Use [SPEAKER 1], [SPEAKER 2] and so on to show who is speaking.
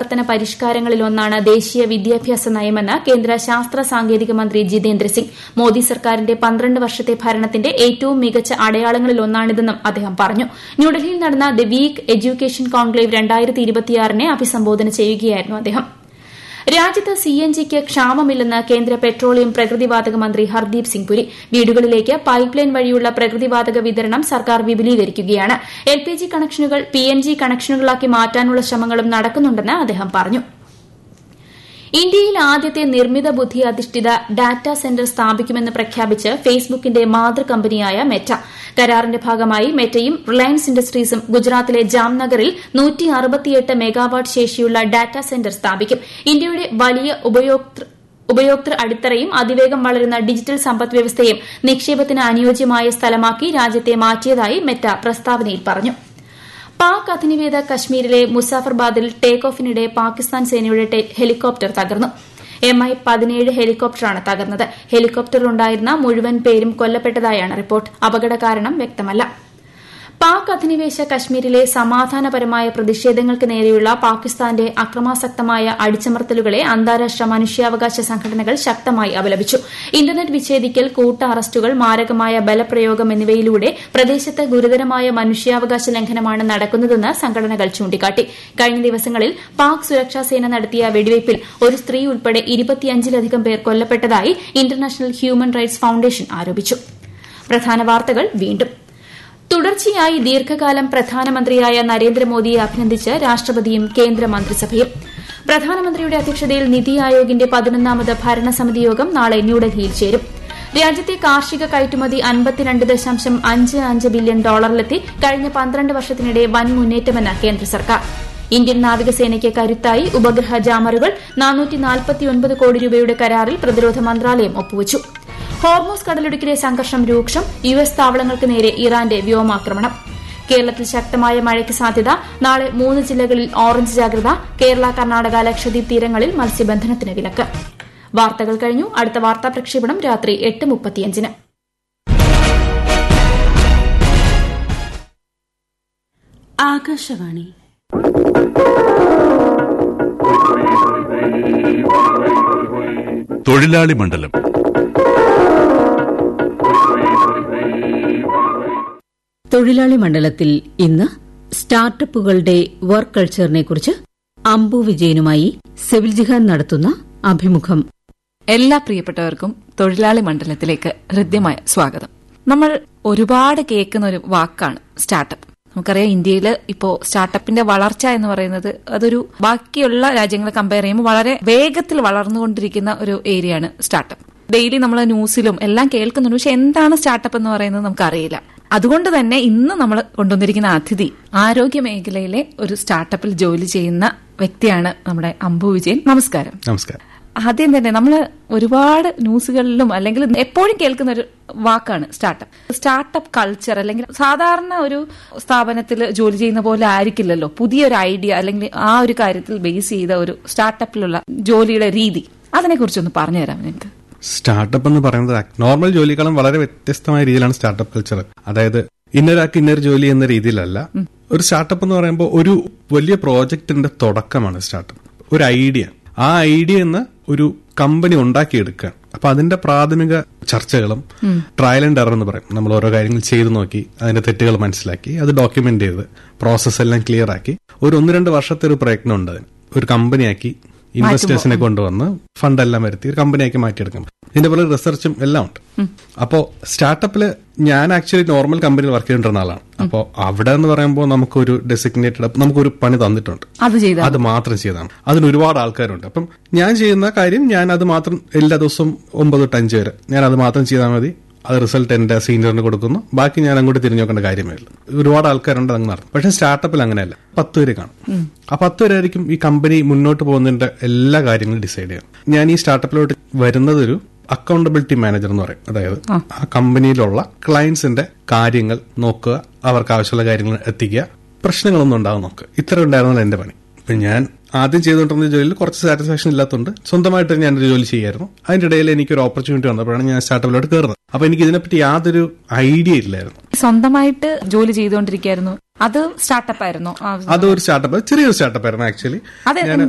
[SPEAKER 1] പ്രവർത്തന പരിഷ്കാരങ്ങളിലൊന്നാണ് ദേശീയ വിദ്യാഭ്യാസ നയമെന്ന് കേന്ദ്ര ശാസ്ത്ര സാങ്കേതിക മന്ത്രി ജിതേന്ദ്ര സിംഗ് മോദി സർക്കാരിന്റെ പന്ത്രണ്ട് വർഷത്തെ ഭരണത്തിന്റെ ഏറ്റവും മികച്ച അടയാളങ്ങളിലൊന്നാണിതെന്നും അദ്ദേഹം പറഞ്ഞു ന്യൂഡൽഹിയിൽ നടന്ന ദി വീക്ക് എഡ്യൂക്കേഷൻ കോൺക്ലേവ് രണ്ടായിരത്തി ഇരുപത്തിയാറിനെ അഭിസംബോധന ചെയ്യുകയായിരുന്നു അദ്ദേഹം രാജ്യത്ത് സി എൻ ജിക്ക് ക്ഷാമമില്ലെന്ന് കേന്ദ്ര പെട്രോളിയം പ്രകൃതിവാതക മന്ത്രി ഹർദീപ് സിംഗ് പുരി വീടുകളിലേക്ക് പൈപ്പ് ലൈൻ വഴിയുള്ള പ്രകൃതിവാതക വിതരണം സർക്കാർ വിപുലീകരിക്കുകയാണ് എൽ പി ജി കണക്ഷനുകൾ പി എൻ ജി കണക്ഷനുകളാക്കി മാറ്റാനുള്ള ശ്രമങ്ങളും നടക്കുന്നുണ്ടെന്ന് അദ്ദേഹം പറഞ്ഞു ഇന്ത്യയിൽ ആദ്യത്തെ നിർമ്മിത ബുദ്ധി അധിഷ്ഠിത ഡാറ്റാ സെന്റർ സ്ഥാപിക്കുമെന്ന് പ്രഖ്യാപിച്ച് ഫേസ്ബുക്കിന്റെ മാതൃകമ്പനിയായ മെറ്റ കരാറിന്റെ ഭാഗമായി മെറ്റയും റിലയൻസ് ഇൻഡസ്ട്രീസും ഗുജറാത്തിലെ ജാംനഗറിൽ മെഗാവാട്ട് ശേഷിയുള്ള ഡാറ്റാ സെന്റർ സ്ഥാപിക്കും ഇന്ത്യയുടെ വലിയ ഉപയോക്തൃ ഉപയോക്തൃ അടിത്തറയും അതിവേഗം വളരുന്ന ഡിജിറ്റൽ സമ്പദ് വ്യവസ്ഥയും നിക്ഷേപത്തിന് അനുയോജ്യമായ സ്ഥലമാക്കി രാജ്യത്തെ മാറ്റിയതായി മെറ്റ പ്രസ്താവനയിൽ പറഞ്ഞു പാക് അധിനിവേദ കശ്മീരിലെ മുസാഫർബാദിൽ ടേക്ക് ഓഫിനിടെ പാകിസ്ഥാൻ സേനയുടെ ഹെലികോപ്റ്റർ തകർന്നു എം ഐ പതിനേഴ് ഹെലികോപ്റ്ററാണ് തകർന്നത് ഹെലികോപ്റ്ററിലുണ്ടായിരുന്ന മുഴുവൻ പേരും കൊല്ലപ്പെട്ടതായാണ് റിപ്പോർട്ട് അപകട കാരണം വ്യക്തമല്ല പാക് അധിനിവേശ കശ്മീരിലെ സമാധാനപരമായ പ്രതിഷേധങ്ങൾക്ക് നേരെയുള്ള പാകിസ്ഥാന്റെ അക്രമാസക്തമായ അടിച്ചമർത്തലുകളെ അന്താരാഷ്ട്ര മനുഷ്യാവകാശ സംഘടനകൾ ശക്തമായി അപലപിച്ചു ഇന്റർനെറ്റ് വിച്ഛേദിക്കൽ കൂട്ട അറസ്റ്റുകൾ മാരകമായ ബലപ്രയോഗം എന്നിവയിലൂടെ പ്രദേശത്ത് ഗുരുതരമായ മനുഷ്യാവകാശ ലംഘനമാണ് നടക്കുന്നതെന്ന് സംഘടനകൾ ചൂണ്ടിക്കാട്ടി കഴിഞ്ഞ ദിവസങ്ങളിൽ പാക് സുരക്ഷാസേന നടത്തിയ വെടിവയ്പിൽ ഒരു സ്ത്രീ ഉൾപ്പെടെ ഇരുപത്തിയഞ്ചിലധികം പേർ കൊല്ലപ്പെട്ടതായി ഇന്റർനാഷണൽ ഹ്യൂമൻ റൈറ്റ്സ് ഫൌണ്ടേഷൻ ആരോപിച്ചു പ്രധാന വാർത്തകൾ വീണ്ടും തുടർച്ചയായി ദീർഘകാലം പ്രധാനമന്ത്രിയായ നരേന്ദ്രമോദിയെ അഭിനന്ദിച്ച് രാഷ്ട്രപതിയും കേന്ദ്രമന്ത്രിസഭയും പ്രധാനമന്ത്രിയുടെ അധ്യക്ഷതയിൽ നിതി ആയോഗിന്റെ പതിനൊന്നാമത് ഭരണസമിതി യോഗം നാളെ ന്യൂഡൽഹിയിൽ ചേരും രാജ്യത്തെ കാർഷിക കയറ്റുമതി അൻപത്തിരണ്ട് ദശാംശം അഞ്ച് അഞ്ച് ബില്യൺ ഡോളറിലെത്തി കഴിഞ്ഞ പന്ത്രണ്ട് വർഷത്തിനിടെ വൻ മുന്നേറ്റമെന്ന് കേന്ദ്ര സർക്കാർ ഇന്ത്യൻ നാവികസേനയ്ക്ക് കരുത്തായി ഉപഗ്രഹ ജാമറുകൾ കോടി രൂപയുടെ കരാറിൽ പ്രതിരോധ മന്ത്രാലയം ഒപ്പുവച്ചു ഹോർമോസ് കടലിടുക്കിലെ സംഘർഷം രൂക്ഷം യു എസ് താവളങ്ങൾക്ക് നേരെ ഇറാന്റെ വ്യോമാക്രമണം കേരളത്തിൽ ശക്തമായ മഴയ്ക്ക് സാധ്യത നാളെ മൂന്ന് ജില്ലകളിൽ ഓറഞ്ച് ജാഗ്രത കേരള കർണാടക ലക്ഷദ്വീപ് തീരങ്ങളിൽ മത്സ്യബന്ധനത്തിന് വിലക്ക് വാർത്തകൾ കഴിഞ്ഞു അടുത്ത വാർത്താ പ്രക്ഷേപണം രാത്രി എട്ട് മുപ്പത്തിയഞ്ചിന്
[SPEAKER 2] ആകാശവാണി
[SPEAKER 3] തൊഴിലാളി മണ്ഡലം
[SPEAKER 2] തൊഴിലാളി മണ്ഡലത്തിൽ ഇന്ന് സ്റ്റാർട്ടപ്പുകളുടെ വർക്ക് കൾച്ചറിനെ കുറിച്ച് അംബു വിജയനുമായി സിവിൽ ജിഹാൻ നടത്തുന്ന അഭിമുഖം
[SPEAKER 4] എല്ലാ പ്രിയപ്പെട്ടവർക്കും തൊഴിലാളി മണ്ഡലത്തിലേക്ക് ഹൃദ്യമായ സ്വാഗതം നമ്മൾ ഒരുപാട് കേൾക്കുന്ന ഒരു വാക്കാണ് സ്റ്റാർട്ടപ്പ് നമുക്കറിയാം ഇന്ത്യയിൽ ഇപ്പോ സ്റ്റാർട്ടപ്പിന്റെ വളർച്ച എന്ന് പറയുന്നത് അതൊരു ബാക്കിയുള്ള രാജ്യങ്ങളെ കമ്പയർ ചെയ്യുമ്പോൾ വളരെ വേഗത്തിൽ വളർന്നുകൊണ്ടിരിക്കുന്ന ഒരു ഏരിയയാണ് സ്റ്റാർട്ടപ്പ് ഡെയിലി നമ്മൾ ന്യൂസിലും എല്ലാം കേൾക്കുന്നുണ്ട് പക്ഷെ എന്താണ് സ്റ്റാർട്ടപ്പ് എന്ന് പറയുന്നത് നമുക്കറിയില്ല അതുകൊണ്ട് തന്നെ ഇന്ന് നമ്മൾ കൊണ്ടുവന്നിരിക്കുന്ന അതിഥി ആരോഗ്യ മേഖലയിലെ ഒരു സ്റ്റാർട്ടപ്പിൽ ജോലി ചെയ്യുന്ന വ്യക്തിയാണ് നമ്മുടെ അംബു വിജയൻ നമസ്കാരം
[SPEAKER 5] നമസ്കാരം
[SPEAKER 4] ആദ്യം തന്നെ നമ്മൾ ഒരുപാട് ന്യൂസുകളിലും അല്ലെങ്കിൽ എപ്പോഴും കേൾക്കുന്ന ഒരു വാക്കാണ് സ്റ്റാർട്ടപ്പ് സ്റ്റാർട്ടപ്പ് കൾച്ചർ അല്ലെങ്കിൽ സാധാരണ ഒരു സ്ഥാപനത്തിൽ ജോലി ചെയ്യുന്ന പോലെ ആയിരിക്കില്ലല്ലോ പുതിയൊരു ഐഡിയ അല്ലെങ്കിൽ ആ ഒരു കാര്യത്തിൽ ബേസ് ചെയ്ത ഒരു സ്റ്റാർട്ടപ്പിലുള്ള ജോലിയുടെ രീതി അതിനെക്കുറിച്ചൊന്ന് പറഞ്ഞുതരാം നിങ്ങൾക്ക്
[SPEAKER 5] സ്റ്റാർട്ടപ്പ് എന്ന് പറയുന്നത് നോർമൽ ജോലികളും വളരെ വ്യത്യസ്തമായ രീതിയിലാണ് സ്റ്റാർട്ടപ്പ് കൾച്ചർ അതായത് ഇന്നൊരാൾക്ക് ഇന്നൊരു ജോലി എന്ന രീതിയിലല്ല ഒരു സ്റ്റാർട്ടപ്പ് എന്ന് പറയുമ്പോൾ ഒരു വലിയ പ്രോജക്റ്റിന്റെ തുടക്കമാണ് സ്റ്റാർട്ടപ്പ് ഒരു ഐഡിയ ആ ഐഡിയ എന്ന് ഒരു കമ്പനി ഉണ്ടാക്കിയെടുക്കുക അപ്പൊ അതിന്റെ പ്രാഥമിക ചർച്ചകളും ട്രയൽ ആൻഡ് എറർ എന്ന് പറയും നമ്മൾ ഓരോ കാര്യങ്ങൾ ചെയ്തു നോക്കി അതിന്റെ തെറ്റുകൾ മനസ്സിലാക്കി അത് ഡോക്യുമെന്റ് ചെയ്ത് പ്രോസസ് എല്ലാം ക്ലിയർ ആക്കി ഒരു ഒന്ന് രണ്ട് വർഷത്തെ ഒരു പ്രയത്നം ഉണ്ട് അതിന് ഒരു കമ്പനിയാക്കി ഇൻവെസ്റ്റേഴ്സിനെ കൊണ്ടുവന്ന് ഫണ്ടെല്ലാം വരുത്തി ഒരു കമ്പനിയാക്കി മാറ്റിയെടുക്കും ഇതിന്റെ പോലെ റിസർച്ചും എല്ലാം ഉണ്ട് അപ്പോ സ്റ്റാർട്ടപ്പില് ഞാൻ ആക്ച്വലി നോർമൽ കമ്പനിയിൽ വർക്ക് ചെയ്തിരുന്ന ആളാണ് അപ്പോ അവിടെ എന്ന് പറയുമ്പോൾ നമുക്കൊരു ഡെസിഗ്നേറ്റഡ് നമുക്കൊരു പണി തന്നിട്ടുണ്ട്
[SPEAKER 4] അത് ചെയ്ത
[SPEAKER 5] അത് മാത്രം ചെയ്താണ് അതിന് ഒരുപാട് ആൾക്കാരുണ്ട് അപ്പം ഞാൻ ചെയ്യുന്ന കാര്യം ഞാൻ അത് മാത്രം എല്ലാ ദിവസവും ഒമ്പത് തൊട്ട് അഞ്ച് വരെ ഞാൻ അത് മാത്രം ചെയ്താൽ മതി അത് റിസൾട്ട് എന്റെ സീനിയറിന് കൊടുക്കുന്നു ബാക്കി ഞാൻ അങ്ങോട്ട് തിരിഞ്ഞു നോക്കേണ്ട കാര്യമേ ഉള്ളൂ ഒരുപാട് ആൾക്കാരുണ്ട് അങ്ങ് നടത്തും പക്ഷെ സ്റ്റാർട്ടപ്പിൽ അങ്ങനെയല്ല പത്ത് പേര് കാണും ആ പത്ത് പേരായിരിക്കും ഈ കമ്പനി മുന്നോട്ട് പോകുന്നതിന്റെ എല്ലാ കാര്യങ്ങളും ഡിസൈഡ് ചെയ്യാം ഞാൻ ഈ സ്റ്റാർട്ടപ്പിലോട്ട് വരുന്നതൊരു അക്കൗണ്ടബിലിറ്റി മാനേജർ എന്ന് പറയും അതായത് ആ കമ്പനിയിലുള്ള ക്ലയൻസിന്റെ കാര്യങ്ങൾ നോക്കുക അവർക്ക് ആവശ്യമുള്ള കാര്യങ്ങൾ എത്തിക്കുക പ്രശ്നങ്ങളൊന്നും ഉണ്ടാവും നോക്കുക ഇത്ര ഉണ്ടായിരുന്നല്ലോ എന്റെ പണി ഇപ്പൊ ഞാൻ ആദ്യം ചെയ്തുകൊണ്ടിരുന്ന ജോലിയിൽ കുറച്ച് സാറ്റിസ്ഫാക്ഷൻ ഇല്ലാത്തതുകൊണ്ട് സ്വന്തമായിട്ട് ഞാനൊരു ജോലി ചെയ്യായിരുന്നു അതിന്റെ ഇടയിൽ എനിക്ക് ഒരു ഓപ്പർച്യൂണിറ്റി വന്നപ്പോഴാണ് ഞാൻ സ്റ്റാർട്ടപ്പിലോട്ട് കയറുന്നത് അപ്പൊ എനിക്ക് ഇതിനെപ്പറ്റി യാതൊരു ഐഡിയ ഇല്ലായിരുന്നു
[SPEAKER 4] സ്വന്തമായിട്ട് ജോലി ചെയ്തുകൊണ്ടിരിക്കുകയായിരുന്നു അത് സ്റ്റാർട്ടപ്പ് ആയിരുന്നു
[SPEAKER 5] അതൊരു സ്റ്റാർട്ടപ്പ് ചെറിയൊരു സ്റ്റാർട്ടപ്പ് ആയിരുന്നു ആക്ച്വലി
[SPEAKER 4] അത്
[SPEAKER 5] ഞാൻ